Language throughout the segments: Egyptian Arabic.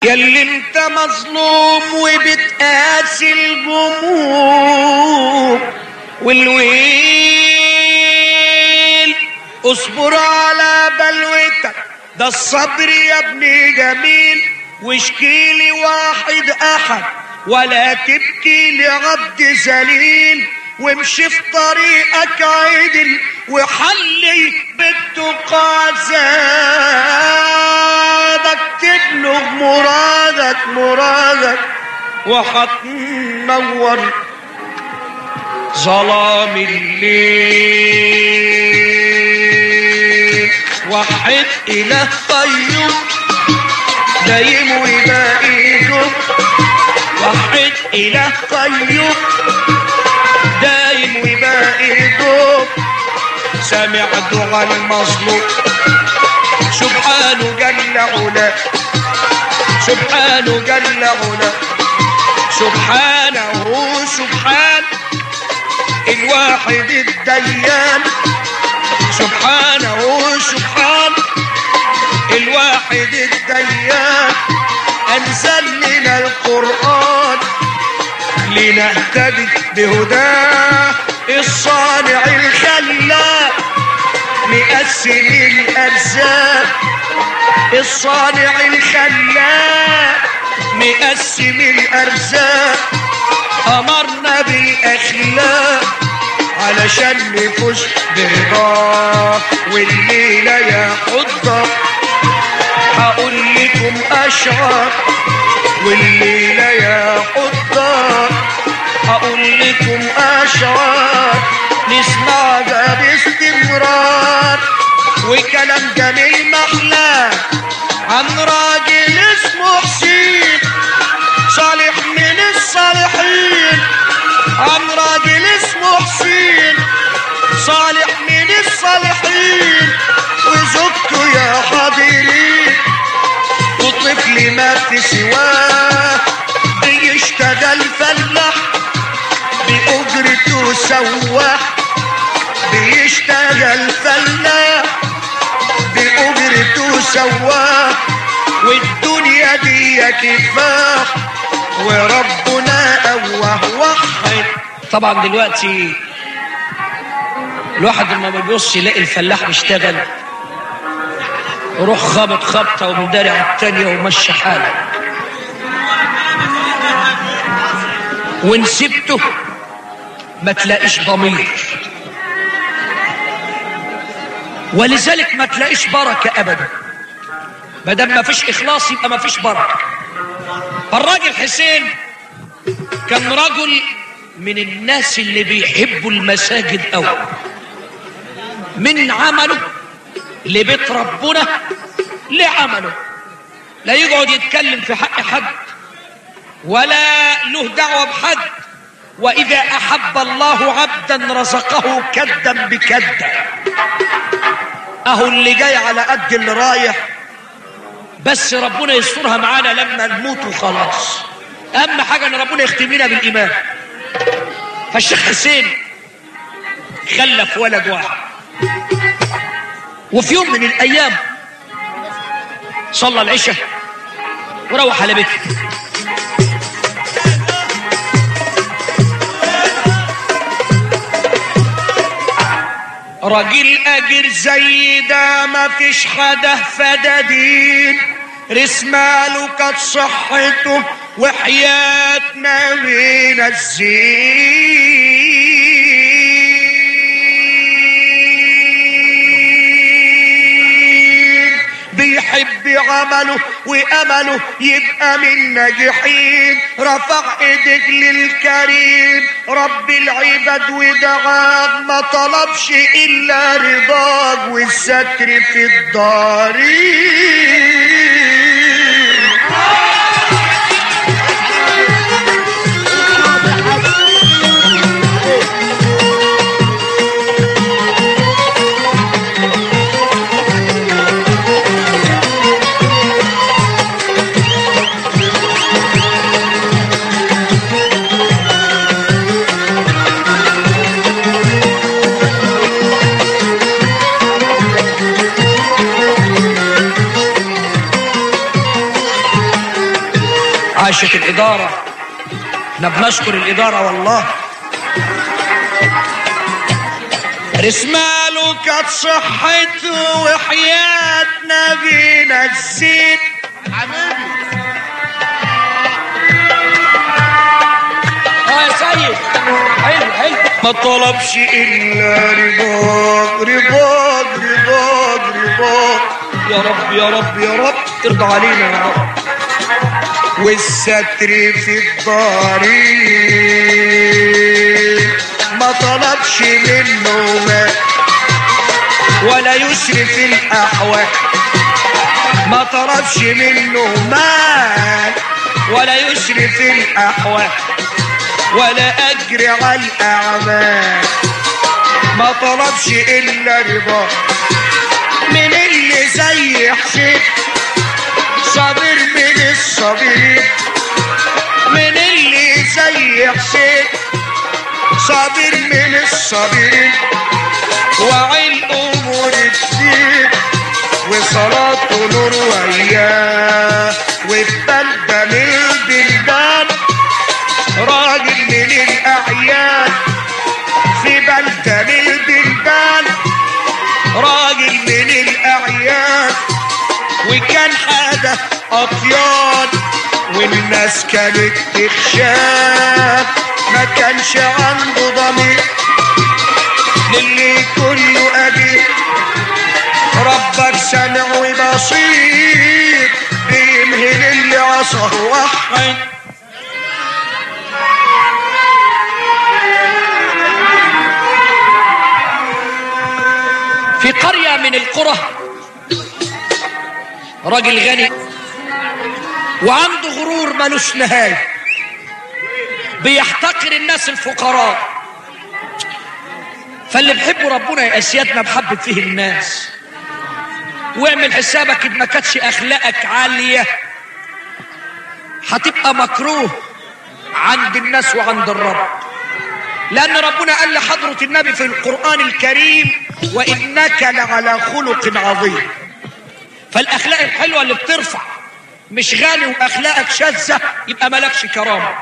ياللي انت مظلوم وبتقاسي الجموع والويل اصبر على بلوتك ده الصبر يا ابني جميل واشكيلي واحد احد ولا تبكي لعبد ذليل وامشي في طريقك عدل وحلي بالتقى زادك تبلغ مرادك مرادك وحتنور ظلام الليل وحد إله قيوم دايم وباقيكم وحد إله قيوم دايم وباقيكم سامع دعاء المظلوم سبحانه جل علا سبحانه جل علا سبحانه سبحان الواحد الديان سبحانه سبحان الواحد الديان أنزل لنا القرآن لنهتدي بهداه الصانع الخلاق مقسم الأرزاق الصانع الخلاق مقسم الأرزاق أمرنا بالأخلاق علشان نفوز برضاه والليلة يا حضة هقول لكم أشعار والليلة يا حضة هقول لكم أشعار نسمع ده باستمرار وكلام جميل محلاه عن راجل اسمه حسين صالح من الصالحين عن راجل اسمه حسين صالح من الصالحين وزوجته يا حاضرين وطفل مات سواه بيشتغل فلاح بأجرته سواح بيشتغل فلاح بأجرته سواح والدنيا دي كفاح وربنا أوه وحد طبعا دلوقتي الواحد لما بيبص يلاقي الفلاح بيشتغل يروح خابط خبطه ومداري على التانية ومشي حاله وان سبته ما تلاقيش ضمير ولذلك ما تلاقيش بركه ابدا ما دام ما فيش اخلاص يبقى ما فيش بركه فالراجل حسين كان رجل من الناس اللي بيحبوا المساجد قوي من عمله لبيت ربنا لعمله لا يقعد يتكلم في حق حد ولا له دعوة بحد وإذا أحب الله عبدا رزقه كدا بكدا أهو اللي جاي على قد اللي رايح بس ربنا يسترها معانا لما نموت وخلاص أهم حاجة إن ربنا يختمنا بالإيمان فالشيخ حسين خلف ولد واحد وفي يوم من الأيام صلى العشاء وروح على بيته راجل اجر زي ده ما فيش حدا فدادين رسماله كانت صحته وحياة نبينا الزين بيحب عمله وامله يبقى من ناجحين رفع ايدك للكريم رب العباد ودعاك ما طلبش الا رضاك والستر في الدارين الإدارة احنا بنشكر الإدارة والله رسماله كانت صحته وحياة نبينا الزين اه يا سيد حلو حلو ما طلبش إلا رضاك رضاك رضاك رضاك يا رب يا رب يا رب ارضى علينا يا رب والستر في الضرير ما طلبش منه ما ولا يسر في الأحوال ما طلبش منه مال ولا يسر في الأحوال ولا أجر على الأعمال ما طلبش إلا رضا من اللي زي حسين صابر من الصابرين من اللي زي حسين صابر من الصابرين وعي الأمور الدين وصلاته نور وياه وفي بلدة من البلدان راجل من الأعيان في بلدة من البلدان راجل من الأعيان وكان حاجة أطيان والناس كانت تخشاه ما كانش عنده ضمير للي كله أجيب ربك سامع وبصير بيمهل اللي عصاه وحي في قرية من القرى راجل غني وعنده غرور ملوش نهاية بيحتقر الناس الفقراء فاللي بيحبوا ربنا يا اسيادنا بحبب فيه الناس واعمل حسابك ان ما كانتش اخلاقك عاليه هتبقى مكروه عند الناس وعند الرب لان ربنا قال لحضره النبي في القران الكريم وانك لعلى خلق عظيم فالاخلاق الحلوه اللي بترفع مش غالي واخلاقك شاذه يبقى مالكش كرامه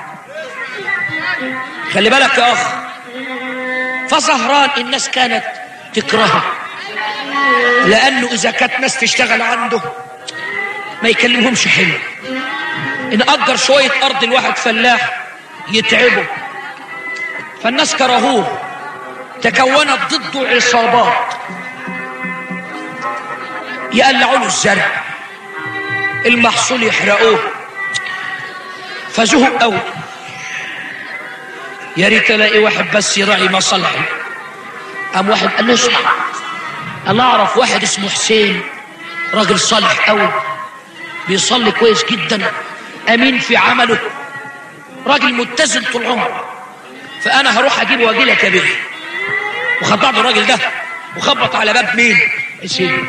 خلي بالك يا اخ فزهران الناس كانت تكرهه لانه اذا كانت ناس تشتغل عنده ما يكلمهمش حلو ان اجر شويه ارض الواحد فلاح يتعبه فالناس كرهوه تكونت ضده عصابات يقلعوا له الزرع المحصول يحرقوه فزهق قوي يا ريت الاقي واحد بس يراعي مصالحي قام واحد قال له اسمع انا اعرف واحد اسمه حسين راجل صالح قوي بيصلي كويس جدا امين في عمله راجل متزن طول عمره فانا هروح اجيبه واجي لك يا بيه وخد بعض الراجل ده وخبط على باب مين حسين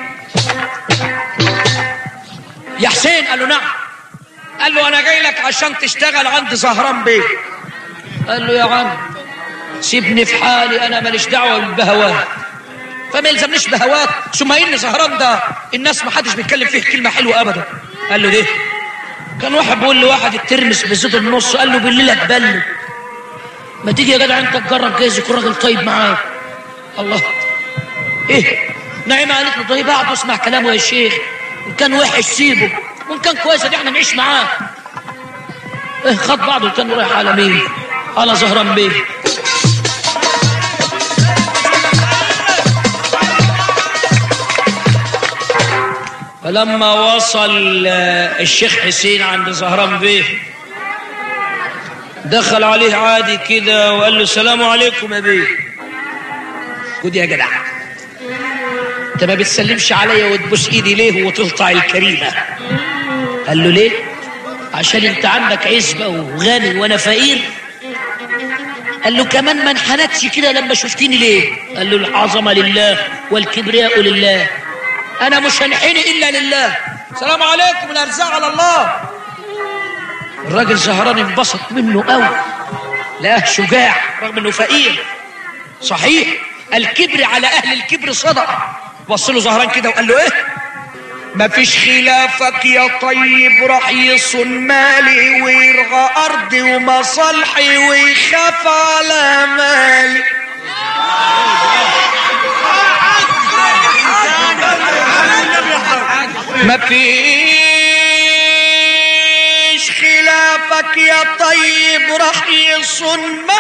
يا حسين قال له نعم قال له انا جاي لك عشان تشتغل عند زهران بيه قال له يا عم سيبني في حالي انا ماليش دعوه بالبهوات فما يلزمنيش بهوات ثم ان زهران ده الناس ما حدش بيتكلم فيه كلمه حلوه ابدا قال له ليه كان واحد بيقول لواحد الترمس بزيت النص قال له بالليل اتبل ما تيجي يا جدع انت تجرب جايز يكون راجل طيب معاك الله ايه نعيمه قالت له طيب اقعد واسمع كلامه يا شيخ ان كان وحش سيبه وان كان كويس ادي احنا نعيش معاه ايه خد بعضه كان رايح على مين على زهران بيه فلما وصل آه، الشيخ حسين عند زهران بيه دخل عليه عادي كده وقال له السلام عليكم يا بيه خد يا جدع انت ما بتسلمش عليا وتبوس ايدي ليه وتقطع الكريمه قال له ليه عشان انت عندك عزبه وغني وانا فقير قال له كمان ما انحنتش كده لما شفتني ليه قال له العظمه لله والكبرياء لله انا مش هنحني الا لله السلام عليكم الارزاق على الله الراجل زهران انبسط منه قوي لا شجاع رغم انه فقير صحيح الكبر على اهل الكبر صدقه بص له زهران كده وقال له ايه مفيش خلافك يا طيب راح يصون مالي ويرغى ارضي ومصالحي ويخاف على مالي مفيش خلافك يا طيب راح يصون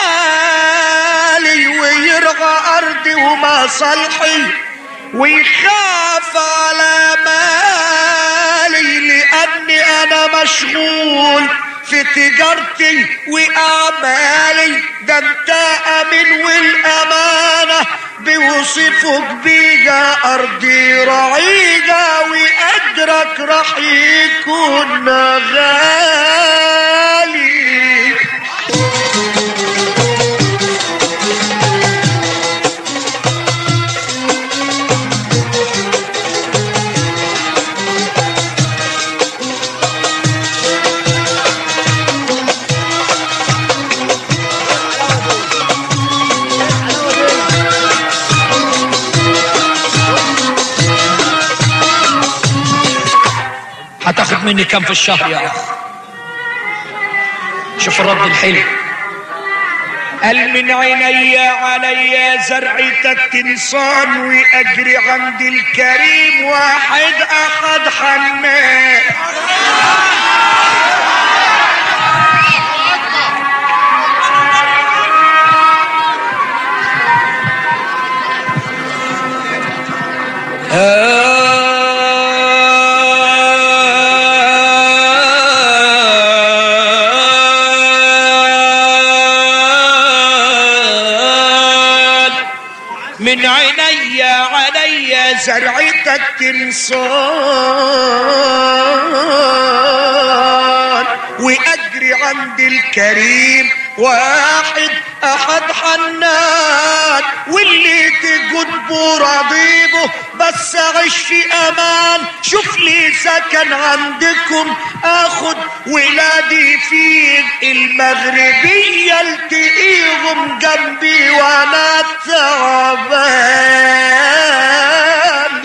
مالي ويرغى ارضي ومصالحي ويخاف على مالي لاني انا مشغول في تجارتي واعمالي ده انت امين والامانه بيوصفك بيجا ارضي رعيجه واجرك راح يكون غالي هتاخد مني كم في الشهر يا اخ شوف الرد الحلو قال من عيني علي زرعتك تنصان واجري عند الكريم واحد اخد حنان من عيني علي زرعتك تنصان واجري عند الكريم واحد احد حنان واللي تجود براضيبه بس اعيش في امان شوف لي سكن عندكم اخد ولادي في المغربية التقيهم جنبي وانا تعبان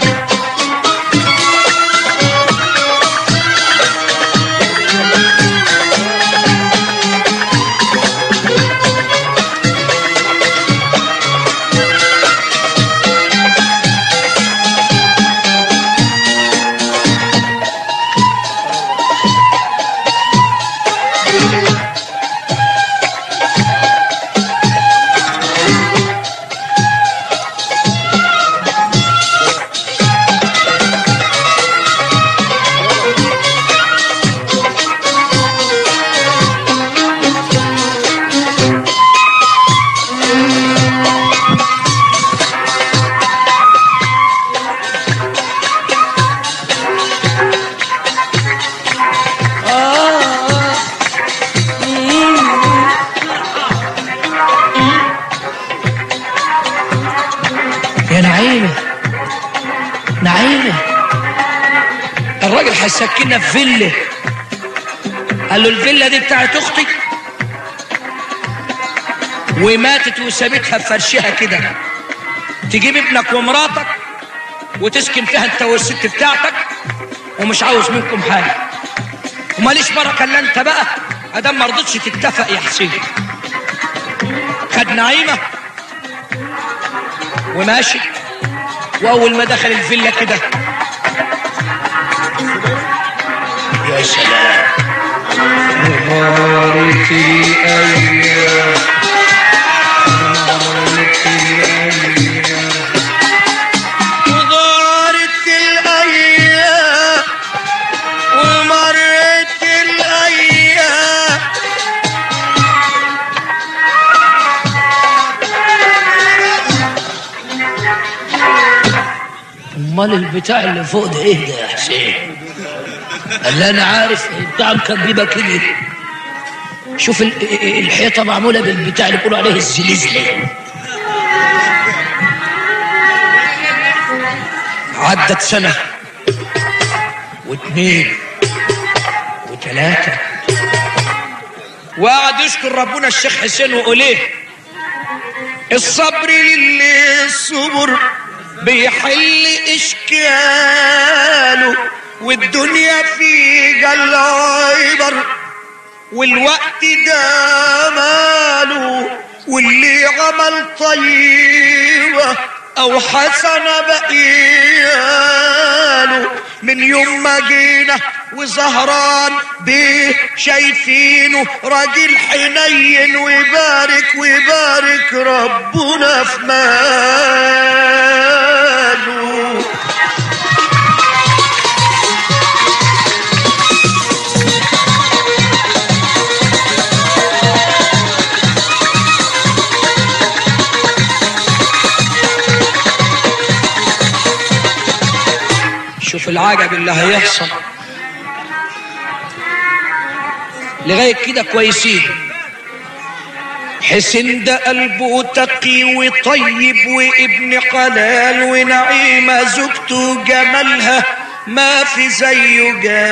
يا نعيمة نعيمة الراجل هيسكننا في فيلا قال له الفيلا دي بتاعت اختي وماتت وسابتها في فرشها كده تجيب ابنك ومراتك وتسكن فيها انت والست بتاعتك ومش عاوز منكم حاجه وماليش بركه الا انت بقى ادام ما رضيتش تتفق يا حسين خد نعيمه وماشي واول ما دخل الفيلا كده يا سلام غارت الأيام غارت الأيام وغارت الايام ومرت الايام امال البتاع اللي فوق ده ايه ده يا حسين قال لي انا عارف بتاع مكببه كده شوف ال- الحيطه معموله بالبتاع اللي بيقولوا عليه الزلزله عدت سنه واثنين وثلاثه وقعد يشكر ربنا الشيخ حسين ويقول ايه الصبر للي الصبر بيحل اشكاله والدنيا في جل عبر والوقت ده ماله واللي عمل طيبة أو حسنة بقياله من يوم ما جينا وزهران بيه شايفينه راجل حنين ويبارك ويبارك ربنا في ماله شوف العجب اللي هيحصل لغاية كده كويسين حسين ده قلبه تقي وطيب وابن حلال ونعيمة زوجته جمالها ما في زيه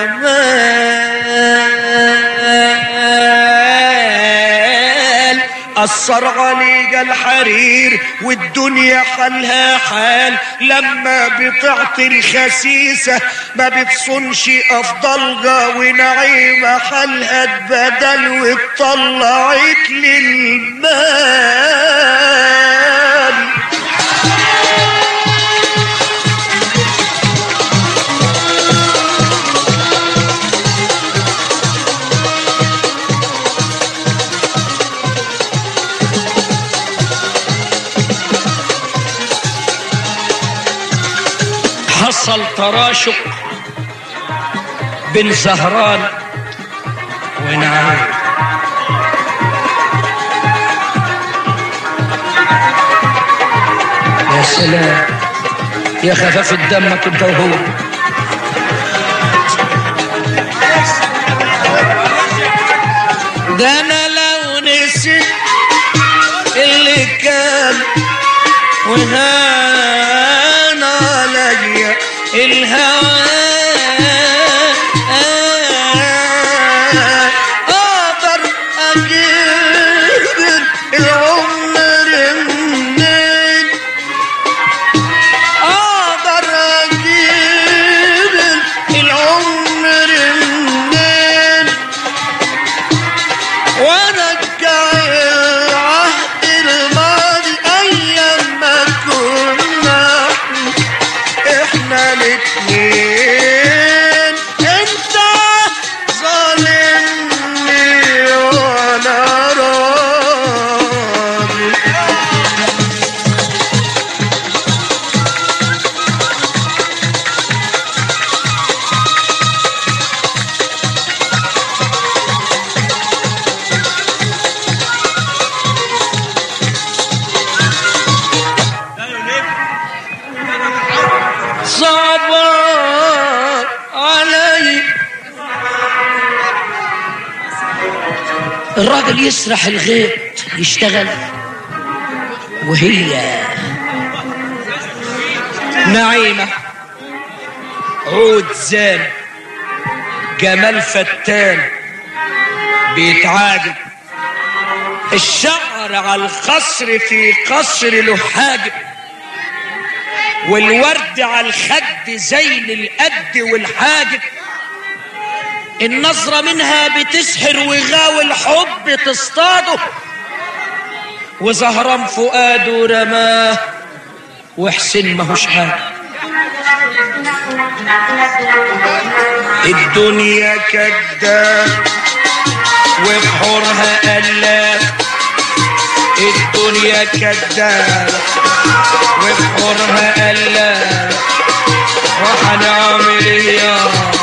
جمال أثر عليه الحرير والدنيا حالها حال لما بتعطي الخسيسة ما بتصنش أفضلها ونعيمة حالها اتبدل واتطلعت للمال حصل تراشق بين زهران ونعيم يا سلام يا خفافة دمك انت وهو ده انا لو نسيت اللي كان وهان عليا الهوى اقدر اجيب العمر منين اقدر اجيب العمر منين وارجع العهد الماضي ايام ما كنا احنا الاتنين انت ظالمني وانا راضي صبر علي الراجل يسرح الغيط يشتغل وهي نعيمة عود زان جمال فتان بيتعاجب الشعر على الخصر في قصر له حاجب والورد على الخد زين القد والحاجب النظرة منها بتسحر وغاوي الحب تصطاده وزهران فؤاده رماه وحسين ماهوش حاجة الدنيا كداب وبحورها قلاب الدنيا كداب وبحورها قلاب وحنعمل إيه يا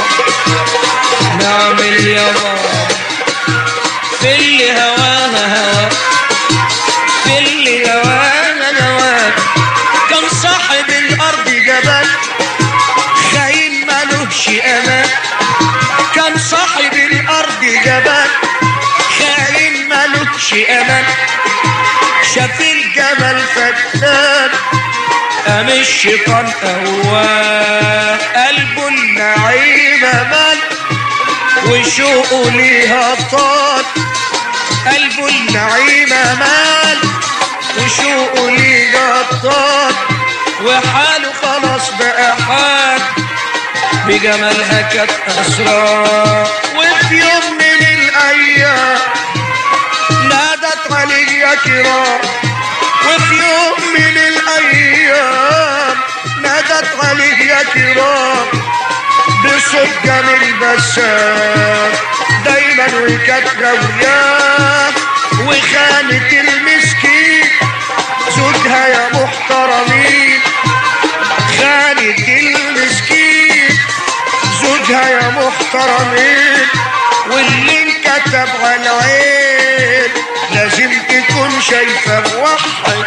نعمل يا بابا في اللي هواها هوا في اللي هواها هوا كان صاحب الارض جبل خاين ملوش امان كان صاحب الارض جبل خاين ملوش امان شاف الجبل فتان قام الشيطان قواه قلبه النعيمة مال وشوقه ليها طال قلبه النعيمة مال وشوقه ليها طال وحاله خلاص بقى حال بجمالها كانت أسرار وفي يوم من الايام نادت علي يا كرام وفي يوم من الايام نادت علي يا كرام بصوت جميل بسام دايما وكانت غوياه وخانت المسكين زوجها يا محترمين خانت المسكين زوجها يا محترمين واللي انكتب على العين لازم تكون شايفه موحد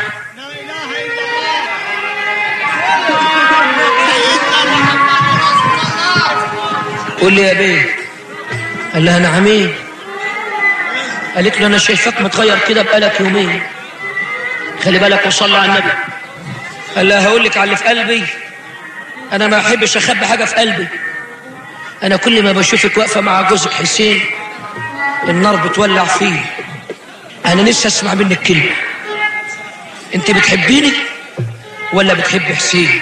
قول لي يا بيه قال لها نعمين قالت له انا شايفاك متغير كده بقالك يومين خلي بالك وصلي على النبي قال لها هقول لك على اللي في قلبي انا ما احبش اخبي حاجه في قلبي انا كل ما بشوفك واقفه مع جوزك حسين النار بتولع فيه انا نفسي اسمع منك كلمه انت بتحبيني ولا بتحبي حسين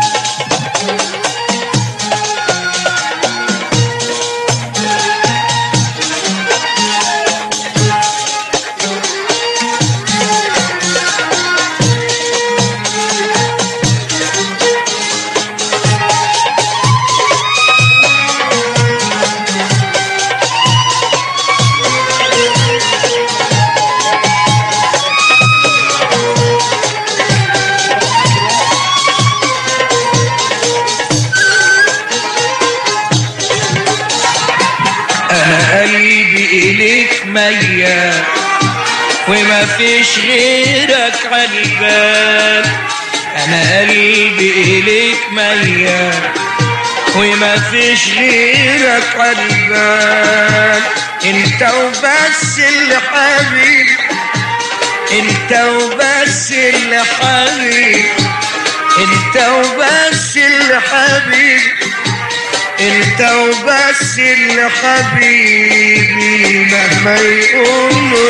انا قلبي اليك ميال وما فيش غيرك عالبال انا قلبي اليك ميال وما فيش غيرك عالبال انت وبس اللي حبيب انت وبس اللي حبيب انت وبس اللي حبيب انت وبس اللي حبيبي مهما يقولوا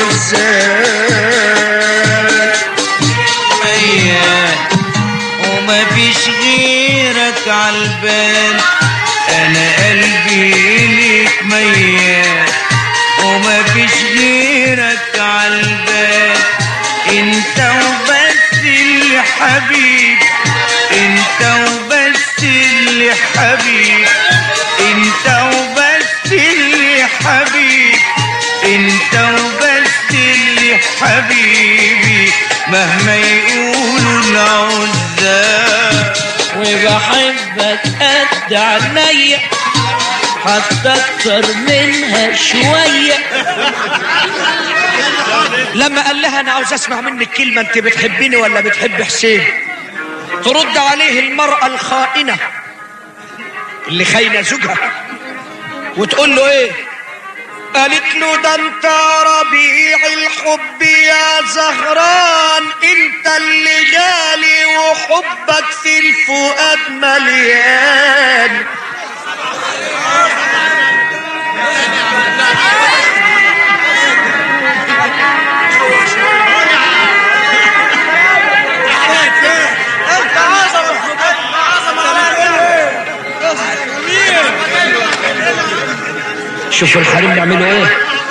العزاب ميال وما فيش غيرك عالبال انا قلبي ليك ميال وما فيش غيرك عالبال انت وبس اللي حبيب انت وبس اللي حبيب انت وبس اللي حبيب انت وبس اللي حبيبي مهما يقولوا العزاب وبحبك قد عينيا حتى اكتر منها شوية لما قال لها انا عاوز اسمع منك كلمة انت بتحبيني ولا بتحب حسين ترد عليه المرأة الخائنة اللي خاينة زوجها وتقول له ايه قالت له ده انت ربيع الحب يا زهران انت اللي غالي وحبك في الفؤاد مليان شوفوا الحريم بيعملوا ايه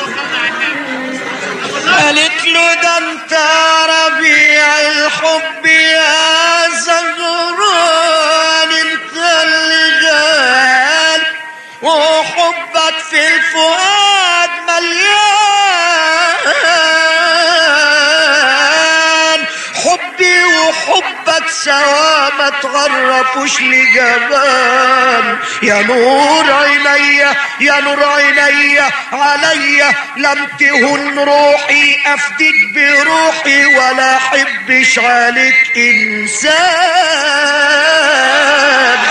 قالت له ده انت ربيع الحب يا زهران انت اللي غالي وحبك في الفؤاد مليان حبي وحبك سوا ما تغرفوش لجبان يا نور عينيا يا نور عينيا عليا لم تهن روحي افديك بروحي ولا احبش عليك انسان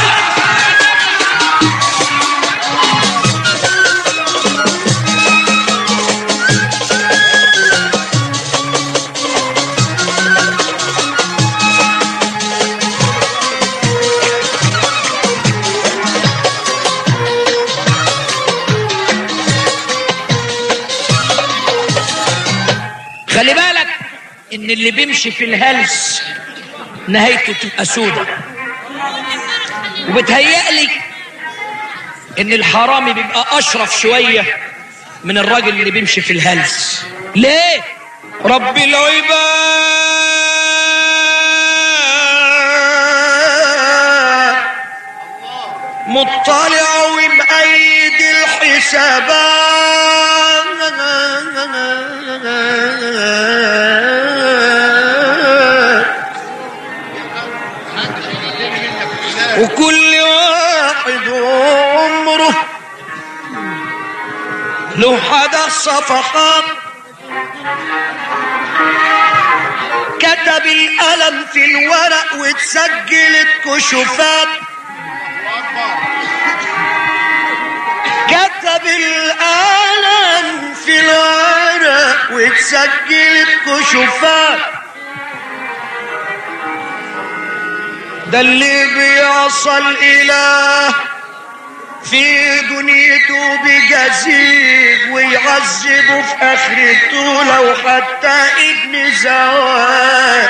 خلي بالك ان اللي بيمشي في الهلس نهايته تبقى سودة وبتهيألي ان الحرامي بيبقى اشرف شوية من الراجل اللي بيمشي في الهلس ليه رب العباد مطلع ومأيد الحسابات وكل واحد عمره له حدا صفحات كتب القلم في الورق واتسجلت كشوفات كتب القلم في الورق واتسجلت كشوفات ده اللي بيوصل إله في دنيته بجزيل ويعذبه في آخرته لو حتى ابن زوال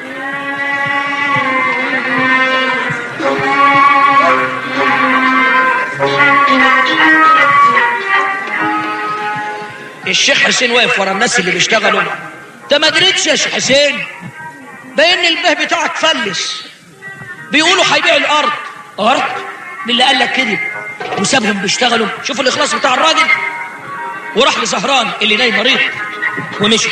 الشيخ حسين واقف ورا الناس اللي بيشتغلوا انت ما دريتش يا شيخ حسين باين البه بتاعك فلس بيقولوا هيبيعوا الارض ارض مين اللي قال لك كده وسابهم بيشتغلوا شوف الاخلاص بتاع الراجل وراح لزهران اللي نايم مريض ومشي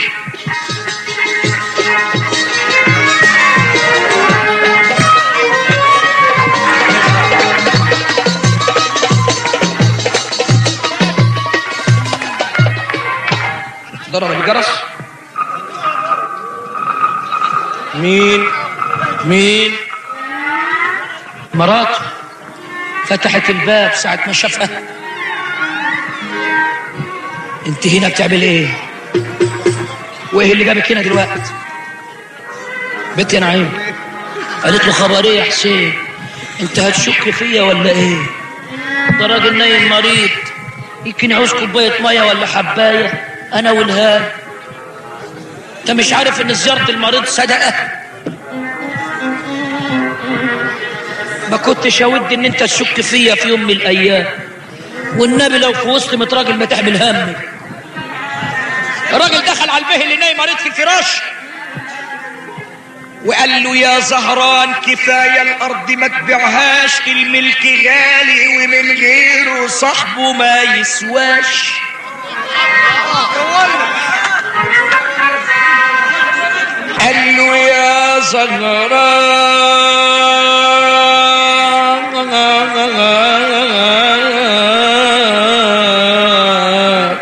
ضرب الجرس مين مين مراته فتحت الباب ساعة ما شافها انت هنا بتعمل ايه وايه اللي جابك هنا دلوقتي بنت يا نعيم قالت له خبر ايه يا حسين انت هتشك فيا ولا ايه ده راجل نايم مريض يمكن يعوز كوبايه ميه ولا حبايه انا والهاب انت مش عارف ان زياره المريض صدقه ما كنتش اود ان انت تشك فيا في يوم من الايام والنبي لو في وسط متراجل ما تحمل همي الراجل دخل على البه اللي نايم مريض في الفراش وقال له يا زهران كفاية الأرض ما تبيعهاش الملك غالي ومن غيره صاحبه ما يسواش قال له يا زهران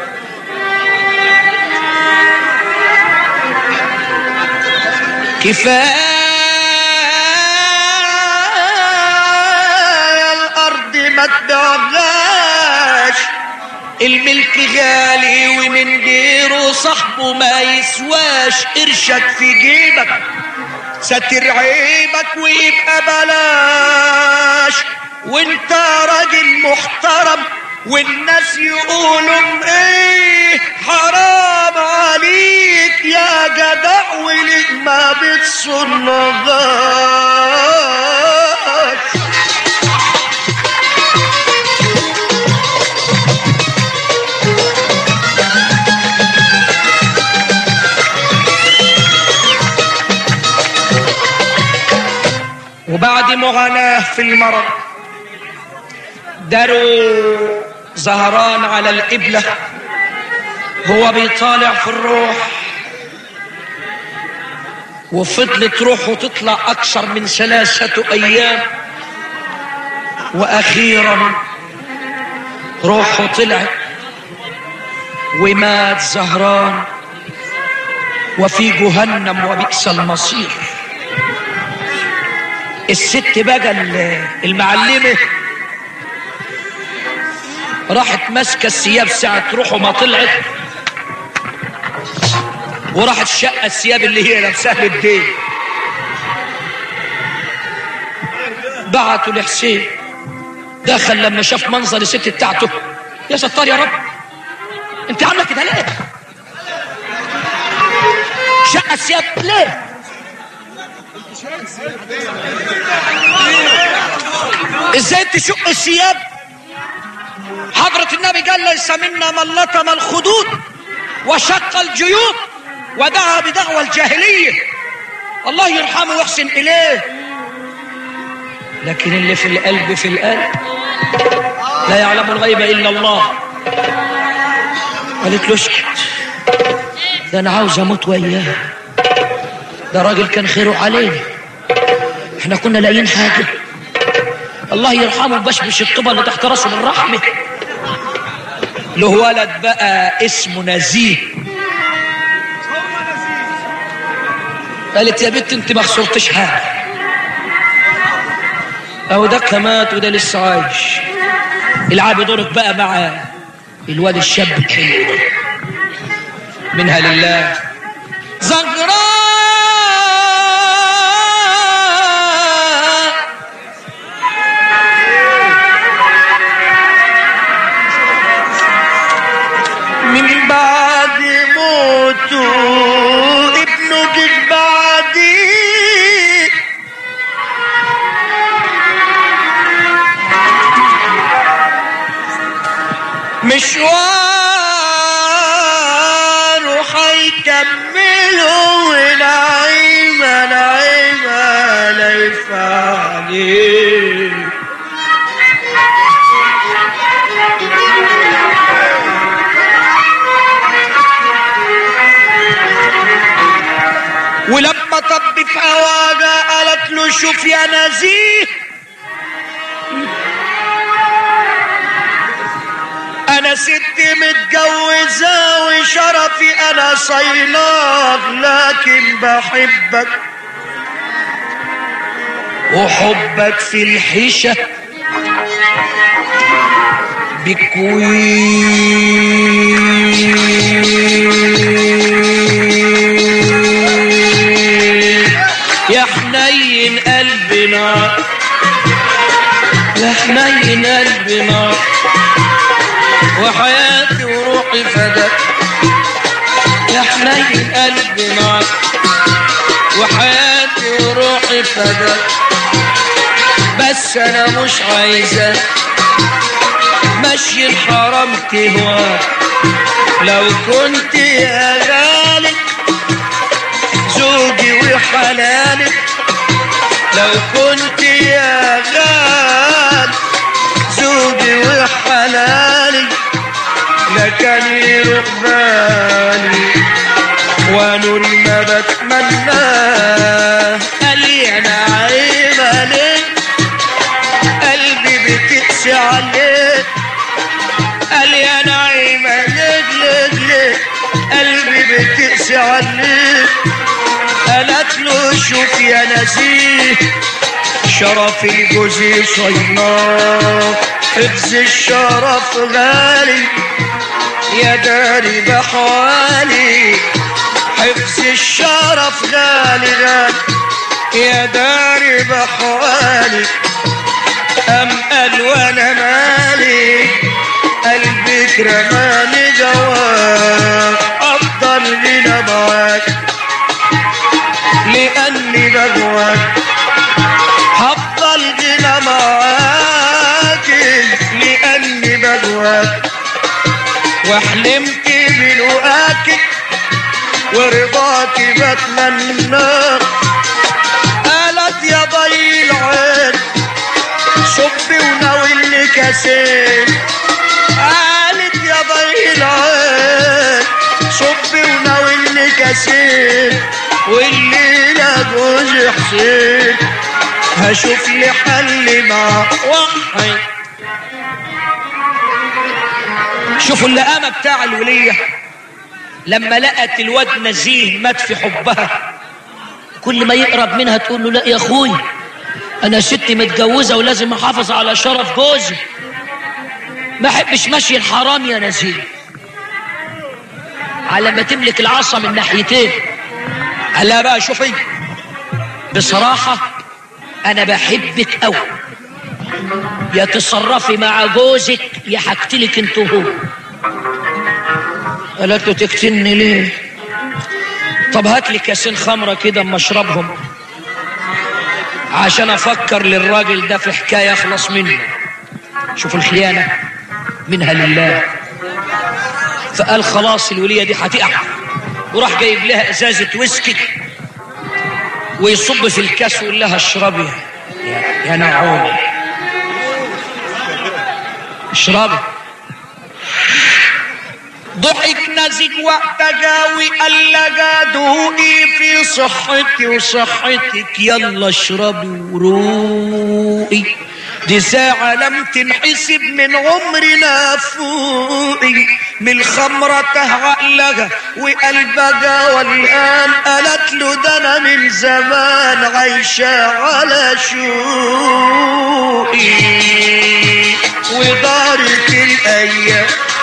كفاية الأرض ما تبيعهاش الملك غالي ومن غيره صاحبه ما يسواش قرشك في جيبك ستر عيبك ويبقى بلاش وانت راجل محترم والناس يقولوا ايه حرام عليك يا جدع ولك ما بتصنغاش وبعد معاناة في المرض داروا زهران على القبلة هو بيطالع في الروح وفضلت روحه تطلع أكثر من ثلاثة أيام وأخيرا روحه طلعت ومات زهران وفي جهنم وبئس المصير الست بقى ال- المعلمة راحت ماسكة الثياب ساعة روحه ما طلعت وراحت شقة الثياب اللي هي لابساها للدين بعتوا لحسين دخل لما شاف منظر الست بتاعته يا ستار يا رب انت عامله كده ليه شقة الثياب ليه ازاي تشق الثياب حضرة النبي قال ليس منا من لطم الخدود وشق الجيوب ودعا بدعوى الجاهلية الله يرحمه ويحسن إليه لكن اللي في القلب في القلب لا يعلم الغيب إلا الله قالت له اسكت ده أنا عاوز أموت وياه ده راجل كان خيره علينا احنا كنا لاقيين حاجة الله يرحمه بشبش الطوبة اللي تحت راسه من رحمه له ولد بقى اسمه نزيه قالت يا بنت انت ما خسرتش حاجه اهو ده مات وده لسه عايش العبي دورك بقى مع الواد الشاب الحلو منها لله زغراء من بعد موته ابنه جه بعدي مشواره هيكمله ونعيمة نعيمة ليف عليه ولما طب في هواجة قالت له شوف يا نزيه انا ست متجوزة وشرفي انا صيناك لكن بحبك وحبك في الحشة بكوي يا حنين قلبنا يا حنين قلبنا وحياتي وروحي فداك يا حنين قلبنا وحياتي وروحي فداك بس انا مش عايزة مشي الحرام تهواك لو كنت يا غالي زوجي وحلالي لو كنت يا غالي زوجي وحلالي لكان يروح بالي ونور ما بتمناه قال لي انا عيب عليك قلبي بتقسي عليك قال لي انا عيب عليك ليك ليك قلبي بتقسي عليك قالت له شوف يا نزيه شرف الجوزي صيناك حفظ الشرف غالي يا داري بحوالي حفظ الشرف غالي غالي يا داري بحوالي أم قال وأنا مالي قلبك رماني جواك أفضل لنا معاك لأني بجواك هفضل هنا معاك لأني بجواك وحلمت بلقاك ورضاك بتمنى قالت يا ضي العين صبي وناولني كاسين قالت يا ضي العين صبي وناولني كاسين والليلة جوزي حسين هشوف لي حل مع وحي شوفوا اللقامة بتاع الولية لما لقت الواد نزيه مات في حبها كل ما يقرب منها تقول له لا يا اخوي انا ست متجوزة ولازم احافظ على شرف جوزي ما احبش مشي الحرام يا نزيه على ما تملك العصا من ناحيتين قال لها بقى شوفي بصراحة انا بحبك قوي يا تصرفي مع جوزك يا هقتلك انت وهو قالت له تقتلني ليه طب هات لي كاسين خمره كده اما اشربهم عشان افكر للراجل ده في حكايه اخلص منه شوف الخيانه منها لله فقال خلاص الوليه دي هتقع وراح جايب لها ازازه ويسكي ويصب في الكاس ويقول لها اشربي يا, يا نعوم اشربي ضحك نزك وقت جاوي قال لها دوقي في صحتي وصحتك يلا اشربي وروقي دي ساعة لم تنحسب من عمرنا فوقي من الخمرة تهرق لها وقلبها والآن قالت له ده أنا من زمان عايشة على شوقي ودارت الأيام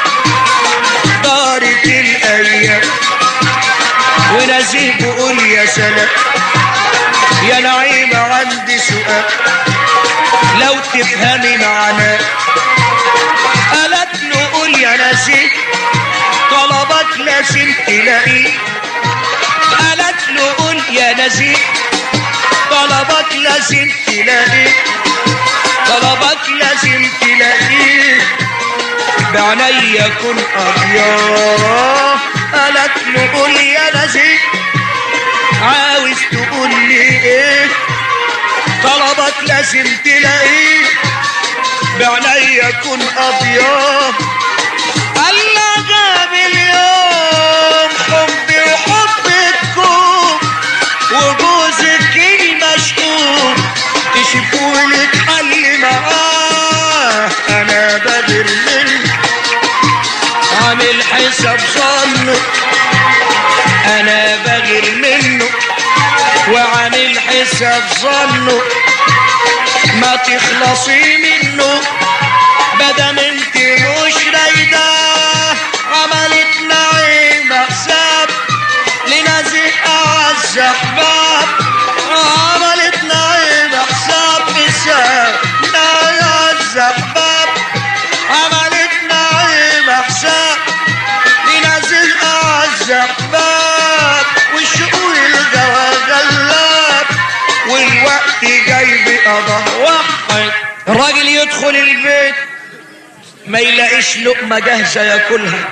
دارت الأيام ونزيه بقول يا سلام يا نعيمة عندي سؤال لو تفهمي معناه قالت له قول يا نسيت طلبك لازم تلاقيه قالت له قول يا نسيت طلبك لازم تلاقيه طلبك لازم تلاقيه بعينيا كن أبيض قالت له قول يا نسيت عاوز تقول لي ايه طلبك لازم تلاقيه بعينيا كن ابيض الله جاب اليوم حبي وحبكم وجوزك المشهور تشوفولك حل معاه انا بدر منه عامل حساب ظنه انا بغير منه وعامل حساب ظنه ما تخلصي منه بدم انت مش رايدة عملت نعيمة حساب لنازل اعز احباب عملت نعيمة حساب حساب اعز احباب عملت نعيمة حساب لنازل اعز احباب والشؤون الجوا غلاب والوقت جاي بقضاء واحد الراجل يدخل البيت ما يلاقيش لقمة جاهزة ياكلها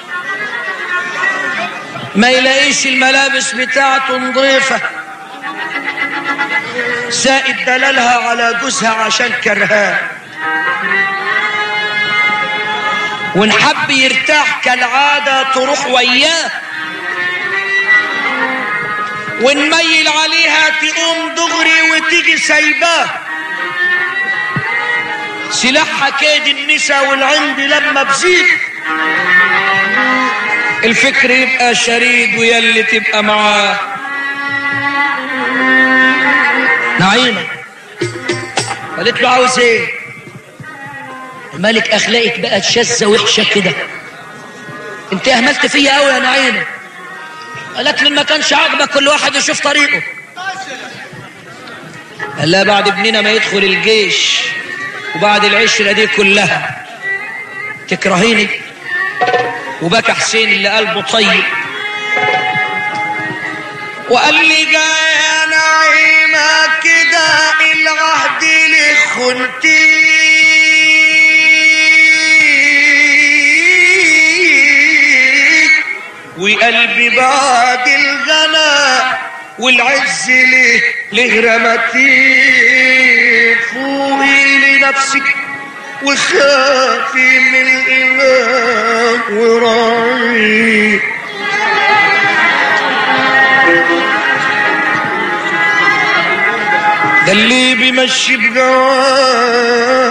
ما يلاقيش الملابس بتاعته نظيفة سائد دلالها على جوزها عشان كرهاه وان حب يرتاح كالعادة تروح وياه ونميل عليها تقوم دغري وتيجي سايباه سلاحها كيد النساء والعند لما بزيد الفكر يبقى شريد ويا اللي تبقى معاه نعيمة قالت له عاوز ايه مالك اخلاقك بقت شاذة وحشة كده انت اهملت فيا قوي يا نعيمة قالت له ما كانش عاجبك كل واحد يشوف طريقه قال لها بعد ابننا ما يدخل الجيش وبعد العشرة دي كلها تكرهيني وبكى حسين اللي قلبه طيب وقال لي جاي يا نعيمة كده العهد لخنتي وقلبي بعد الغلا والعز ليه ليه رمتي فوقي لنفسك وخافي من الإله وراي ده اللي بيمشي بجواه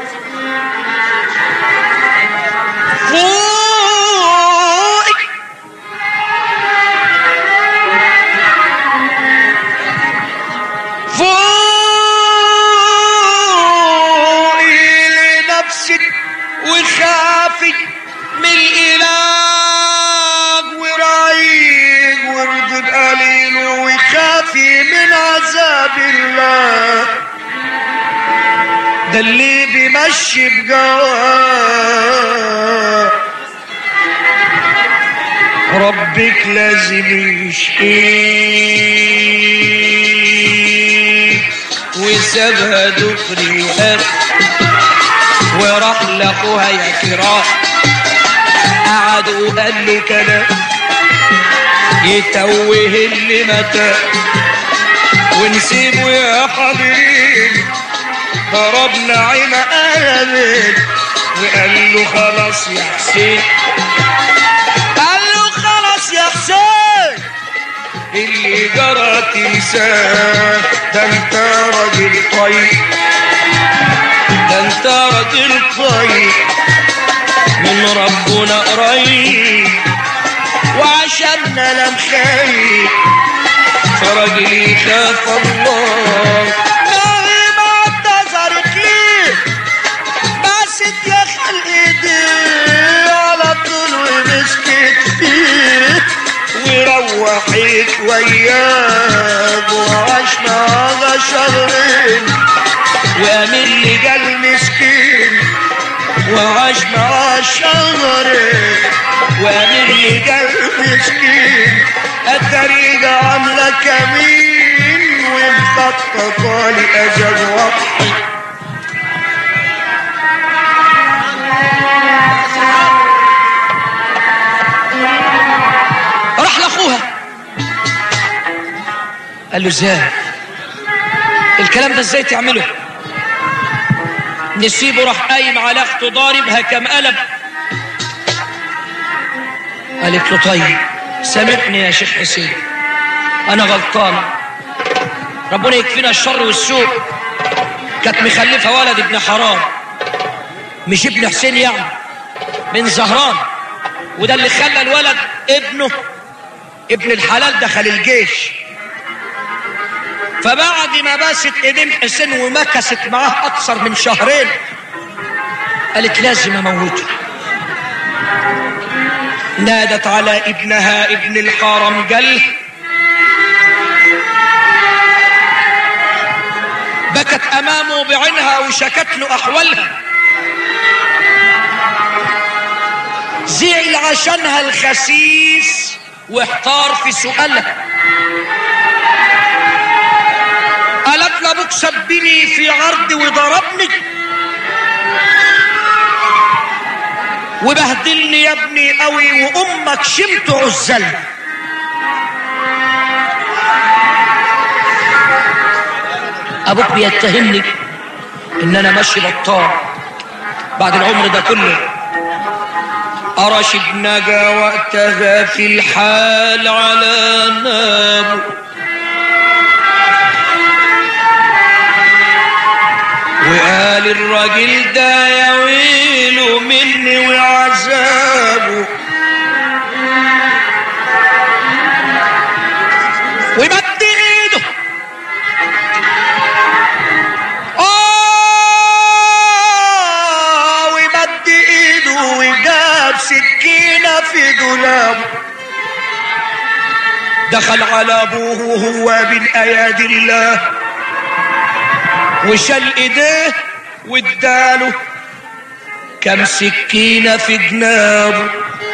فوقك فوقي لنفسك وخافي من الإله ورايق ورد قليل وخافي من عذاب الله ده اللي بيمشي بجواه ربك لازم يشقيك وسابها دغري وقال وراح لاخوها يا كرام قعد وقال له كلام يتوه اللي متى ونسيبه يا حبيبي ضربنا عين قلبي وقال له خلاص يا حسين قال له خلاص يا حسين اللي جرى تنساه ده انت راجل طيب ده انت راجل طيب من ربنا قريب وعشاننا لا مخايب فراجل يخاف الله ناوي ما اعتذرت ليه بس يا خلق ايديه على طول ومسكت فيه وروحت وياه وعشنا هذا شهرين وقام اللي جال مسكين وعشنا شهرين وقام اللي جال مسكين الطريقة عاملة كمين ومخططة لأجل وقتي راح لاخوها قال له ازاي الكلام ده ازاي تعمله نسيبه راح قايم على اخته ضاربها كم قلب قالت له طيب سامحني يا شيخ حسين انا غلطان ربنا يكفينا الشر والسوء كانت مخلفه ولد ابن حرام مش ابن حسين يعني من زهران وده اللي خلى الولد ابنه ابن الحلال دخل الجيش فبعد ما باست ايدين حسين ومكست معاه اكثر من شهرين قالت لازم اموته نادت على ابنها ابن الحرم قال بكت امامه بعينها وشكت له احوالها زعل عشانها الخسيس واحتار في سؤالها قالت له ابوك سبني في عرض وضربني وبهدلني يا ابني قوي وامك شمت عزلها ابوك بيتهمني ان انا ماشي بطال بعد العمر ده كله أرشد نجا وقتها في الحال على نابه وقال الراجل ده يا ويله مني وعذابه ومد ايده آه ومد ايده وجاب سكينة في دولابه دخل على ابوه وهو من ايادي الله وشال ايديه واداله كم سكينة في جنابه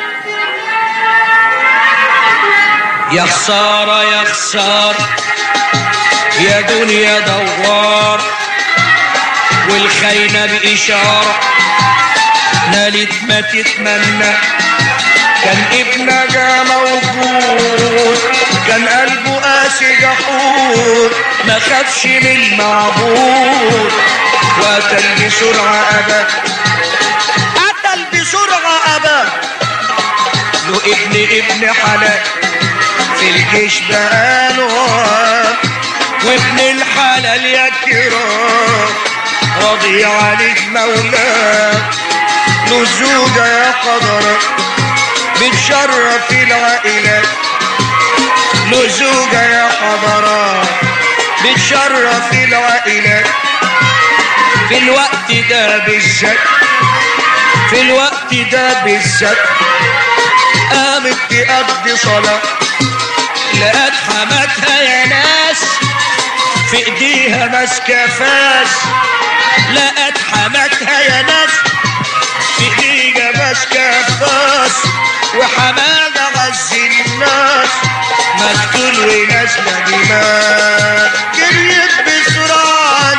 يا خسارة يا خسارة يا دنيا دوار والخاينة بإشارة نالت ما تتمنى كان ابنك موجود كان قلبه قاسي جحود ما خافش من المعبود وقتل بسرعة أبا قتل بسرعة أبا له ابن ابن حلال في الجيش بقاله وابن الحلال يا كرام راضي عليك مولاه له زوجة يا حضرة بتشرف العائلات له زوجة يا حضرة بتشرف العائلات في الوقت ده بالذات في الوقت ده بالذات قامت تقضي صلاة لقت حماتها يا ناس في ايديها ماسكة فاس لقت حماتها يا ناس في ايديها ماسكة فاس وحمادة غز الناس مقتول ونازلة دماء جريت بسرعة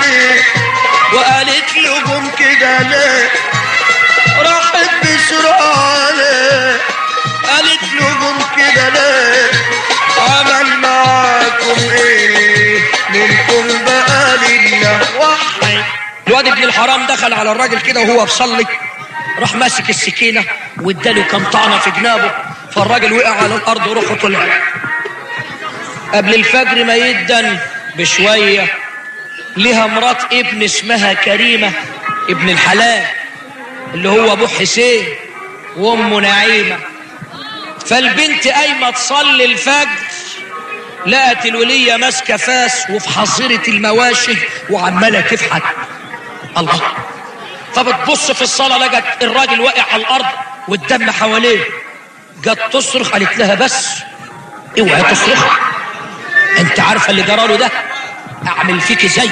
عين الواد ابن الحرام دخل على الراجل كده وهو بيصلي راح ماسك السكينه واداله كام طعنه في جنابه فالراجل وقع على الارض وروحه طلع قبل الفجر ما يدن بشويه لها مرات ابن اسمها كريمه ابن الحلال اللي هو ابو حسين وامه نعيمه فالبنت قايمه تصلي الفجر لقت الوليه ماسكه فاس وفي حظيره المواشي وعماله تفحت الله فبتبص في الصلاه لقت الراجل واقع على الارض والدم حواليه جت تصرخ قالت لها بس اوعي تصرخ انت عارفه اللي جراله ده اعمل فيكي زي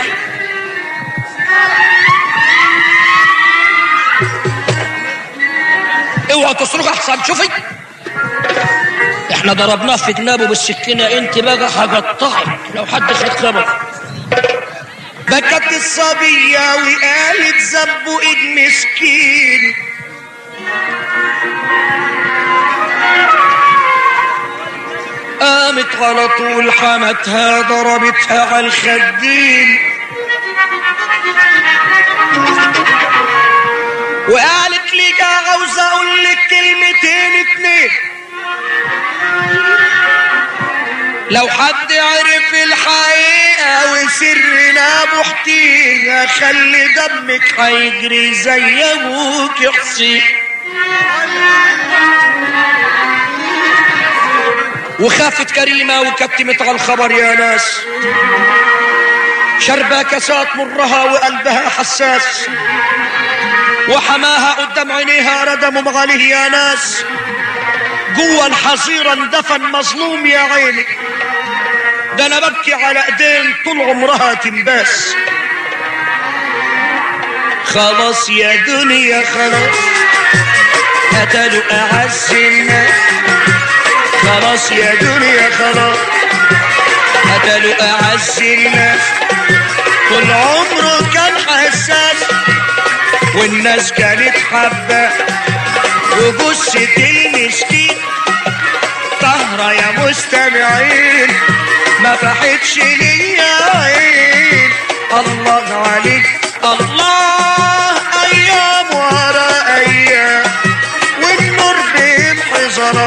اوعى تصرخ احسن شوفي احنا ضربناه في جنابه بالسكينه انت بقى هقطعك لو حد خد خبر بكت الصبية وقالت ذنبه ايد مسكين قامت على طول حمتها ضربتها على الخدين وقالت لي جا عاوزة اقول لك كلمتين اتنين لو حد عرف الحقيقة وسرنا بحتيها خلي دمك هيجري زي ابوك حسين وخافت كريمه وكتمت على الخبر يا ناس شربة كاسات مرها وقلبها حساس وحماها قدام عينيها ردم عليه يا ناس جوا الحظيرة اندفن مظلوم يا عيني ده انا ببكي على ايدين طول عمرها تنباس خلاص يا دنيا خلاص قتلوا أعز الناس خلاص يا دنيا خلاص قتلوا أعز الناس طول عمره كان حساس والناس كانت حبة وجثة المسكين طهرة يا مستمعين ما فحتش ليا عين الله عليك الله ايام ورا ايام والنور بيمحي ظلام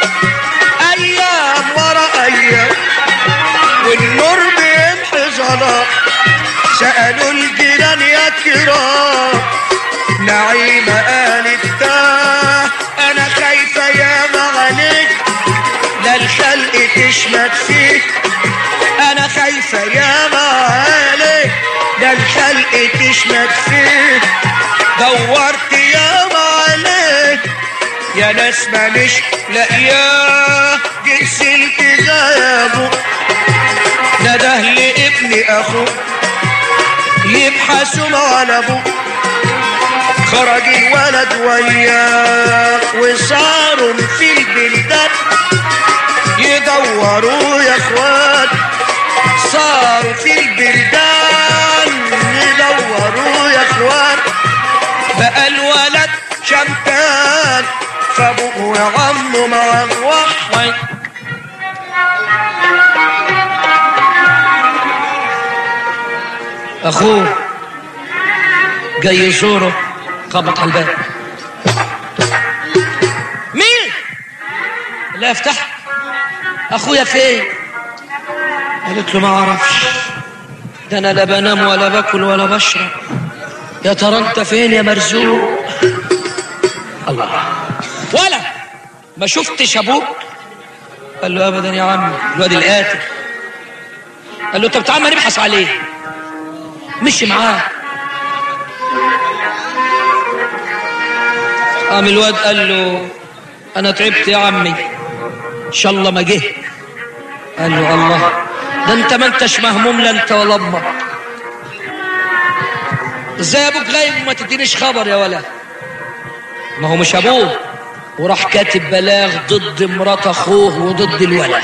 ايام ورا ايام والنور بيمحي ظلام سالوا الجيران يا كرام نعيمه قالت تاه انا خايفه يا عليك لا الخلق تشمت فيك انا خايفه يا عليك ده الخلق تشمت فيك دورت يا عليك يا ناس ماليش لاقياه جنس التزامه نده لابن اخوه يبحثوا على ابوه خرج الولد وياه وصاروا في البلدان يدوروا يا اخوان صاروا في البلدان يدوروا يا اخوان بقى الولد شمتان فابوه وعمه موحد اخوه جاي يزوره خبط على الباب مين لا افتح اخويا فين قالت له ما اعرفش ده انا لا بنام ولا باكل ولا بشرب يا ترى انت فين يا مرزوق الله ولا ما شفتش ابوك قال له ابدا يا عم الواد القاتل قال له طب تعال ما نبحث عليه مشي معاه قام الواد قال له انا تعبت يا عمي ان شاء الله ما جه قال له الله ده انت ما انتش مهموم لا انت ولا امك ازاي ابوك غايب وما تدينيش خبر يا ولا ما هو مش ابوه وراح كاتب بلاغ ضد مرات اخوه وضد الولد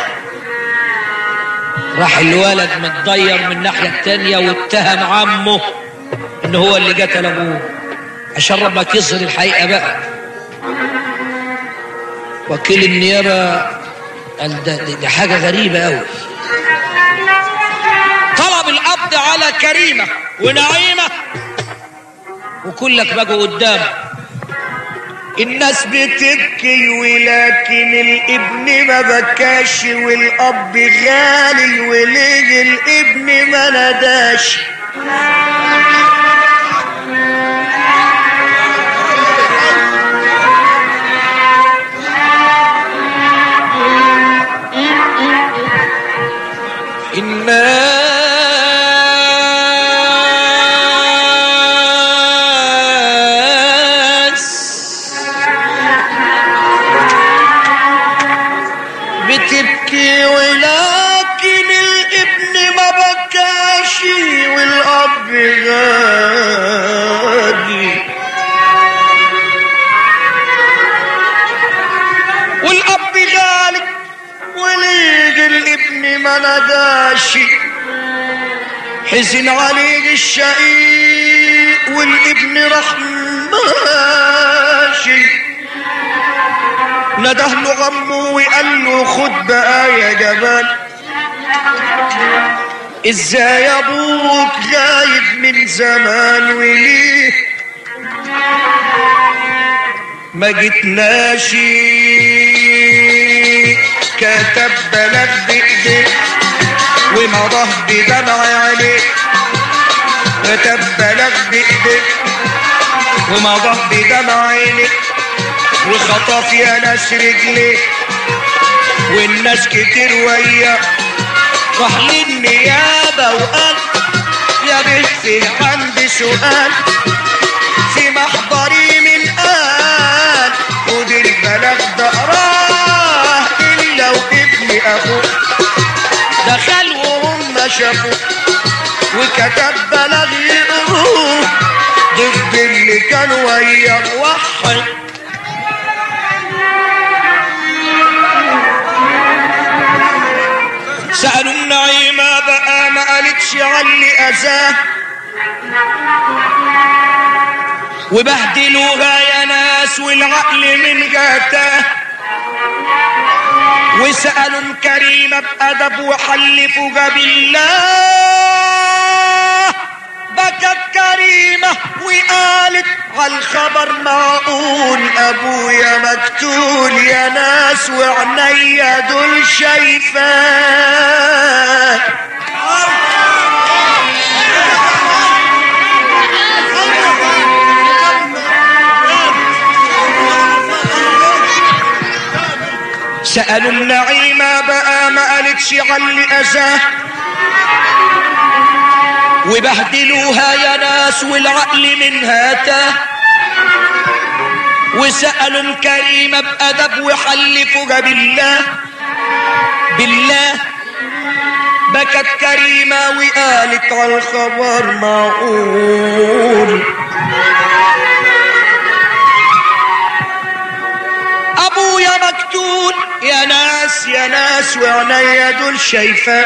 راح الولد متضير من الناحيه التانيه واتهم عمه ان هو اللي قتل ابوه عشان ربك يظهر الحقيقه بقى وكيل النيابه قال ده دي, دي حاجه غريبه قوي طلب الاب الارض على كريمه ونعيمه وكلك بقوا قدامه الناس بتبكي ولكن الابن ما بكاش والاب غالي وليه الابن ما نداش الناس بتبكي ولكن الابن ما بكاش والاب غالي والاب غالي وليه الابن ما نداش حزن عليه الشقيق والابن راح ماشي نده له غمه وقال له خد بقى يا جبال ازاي ابوك غايب من زمان وليه ما جتناش كتب بلد بايديه ومضاه بدمع عليه كتب بلد بايديه ومضاه بدمع عينيه وخطف يا ناس رجليه والناس كتير وياه راح للنيابة وقال يا بنتي عندي سؤال في محضري من قال خد البلد ده قراه إلا وابن أخوه دخل وهم شافوه وكتب بلغ يقروه ضد اللي كان وياه وحد سألوا النعيمة بقى ما قالتش علي أذاه وبهدلوها يا ناس والعقل من جاتاه وسألوا كريمة بأدب وحلفوا بالله بكت كريمة وقالت عالخبر معقول أبويا مقتول يا ناس وعينيا دول شايفاه سألوا النعيمة بقى ما قالتش علي أذاه وبهدلوها يا ناس والعقل منها تاه وسألوا كريمة بأدب وحلفوا بالله بالله بكت كريمة وقالت على الخبر معقول ابويا مقتول يا ناس يا ناس وعينيا دول شايفاه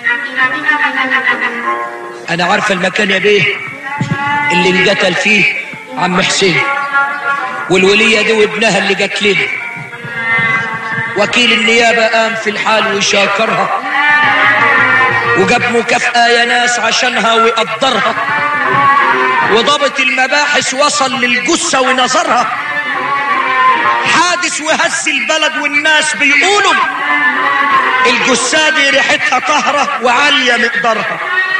انا عارفه المكان يا بيه اللي انقتل فيه عم حسين والوليه دي وابنها اللي جت لنا وكيل النيابه قام في الحال وشاكرها وجاب مكافاه يا ناس عشانها وقدرها وضابط المباحث وصل للجثه ونظرها حادث وهز البلد والناس بيقولوا الجثه دي ريحتها طهره وعاليه مقدارها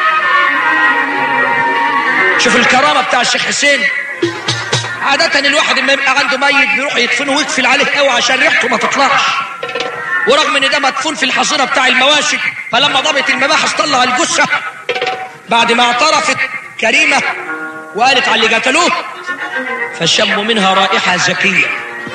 شوف الكرامه بتاع الشيخ حسين عادة الواحد لما يبقى عنده ميت بيروح يدفنه ويقفل عليه قوي عشان ريحته ما تطلعش ورغم ان ده مدفون في الحظيره بتاع المواشي فلما ضابط المباحث طلع الجثه بعد ما اعترفت كريمه وقالت على اللي قتلوه فشموا منها رائحه زكيه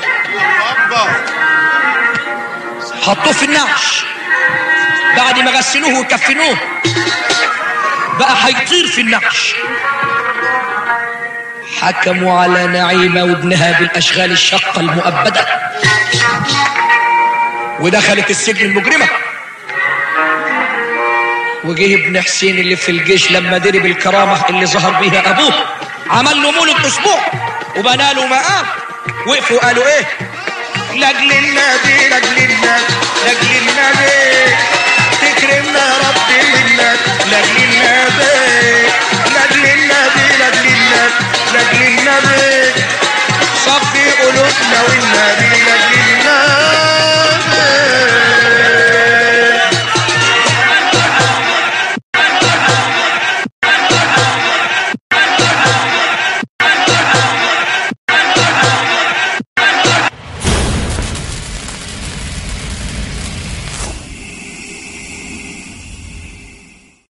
حطوه في النعش بعد ما غسلوه وكفنوه بقى هيطير في النعش حكموا على نعيمة وابنها بالأشغال الشاقة المؤبدة ودخلت السجن المجرمة وجه ابن حسين اللي في الجيش لما دري بالكرامة اللي ظهر بيها أبوه عمل له مولد أسبوع وبنى له مقام وقفوا قالوا إيه لاجل النبي لاجل النبي لاجل النبي